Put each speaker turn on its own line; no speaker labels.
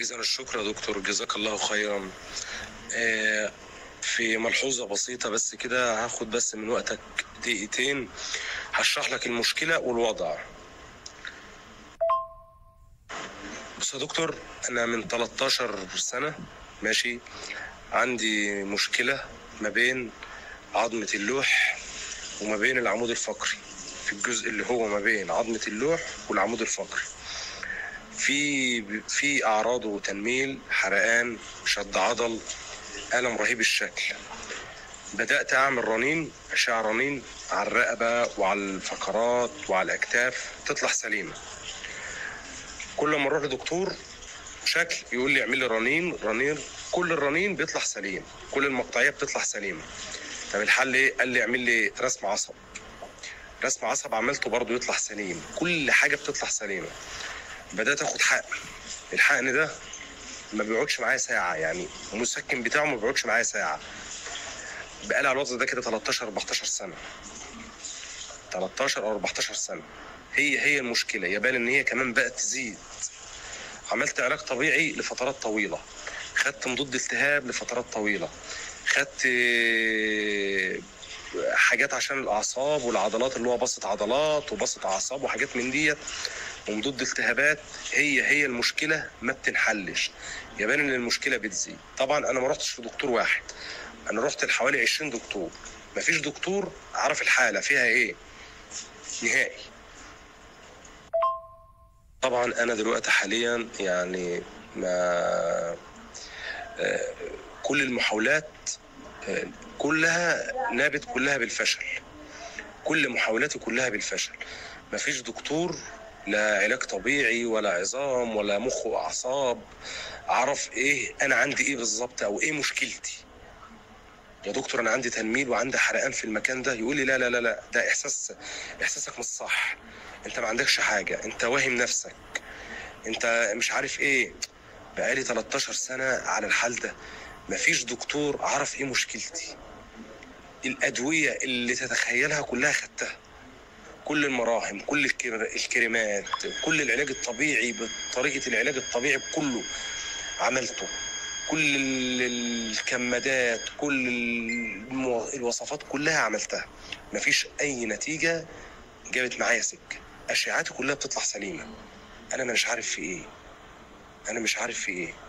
جزيلا الشكر يا دكتور جزاك الله خيرا آه، في ملحوظة بسيطة بس كده هاخد بس من وقتك دقيقتين هشرح لك المشكلة والوضع بص يا دكتور أنا من 13 سنة ماشي عندي مشكلة ما بين عظمة اللوح وما بين العمود الفقري في الجزء اللي هو ما بين عظمة اللوح والعمود الفقري في في اعراض وتنميل حرقان شد عضل الم رهيب الشكل بدات اعمل رنين اشعه رنين على الرقبه وعلى الفقرات وعلى الاكتاف تطلع سليمه كل ما اروح لدكتور شكل يقول لي اعمل لي رنين رنين كل الرنين بيطلع سليم كل المقطعيه بتطلع سليمه طب الحل ايه قال لي اعمل لي رسم عصب رسم عصب عملته برضه يطلع سليم كل حاجه بتطلع سليمه بدات اخد حقن الحقن ده ما بيقعدش معايا ساعه يعني المسكن بتاعه ما بيقعدش معايا ساعه بقالي على الوضع ده كده 13 14 سنه 13 او 14 سنه هي هي المشكله يبان ان هي كمان بقت تزيد عملت علاج طبيعي لفترات طويله خدت مضاد التهاب لفترات طويله خدت آه، حاجات عشان الاعصاب والعضلات اللي هو بسط عضلات وبسط اعصاب وحاجات من ديت ومضاد التهابات هي هي المشكله ما بتنحلش يبان ان المشكله بتزيد طبعا انا ما رحتش لدكتور واحد انا رحت لحوالي 20 دكتور مفيش دكتور عرف الحاله فيها ايه نهائي طبعا انا دلوقتي حاليا يعني ما آه، كل المحاولات آه، كلها نابت كلها بالفشل كل محاولاتي كلها بالفشل مفيش دكتور لا علاج طبيعي ولا عظام ولا مخ واعصاب عرف ايه انا عندي ايه بالظبط او ايه مشكلتي يا دكتور انا عندي تنميل وعندي حرقان في المكان ده يقول لي لا لا لا لا ده احساس احساسك مش صح انت ما عندكش حاجه انت واهم نفسك انت مش عارف ايه بقالي 13 سنه على الحال ده مفيش دكتور عرف ايه مشكلتي الادويه اللي تتخيلها كلها خدتها كل المراهم كل الكر- الكريمات كل العلاج الطبيعي بطريقه العلاج الطبيعي كله عملته كل ال- الكمادات كل المو- الوصفات كلها عملتها مفيش اي نتيجه جابت معايا سكه اشعاعاتي كلها بتطلع سليمه انا مش عارف في ايه انا مش عارف في ايه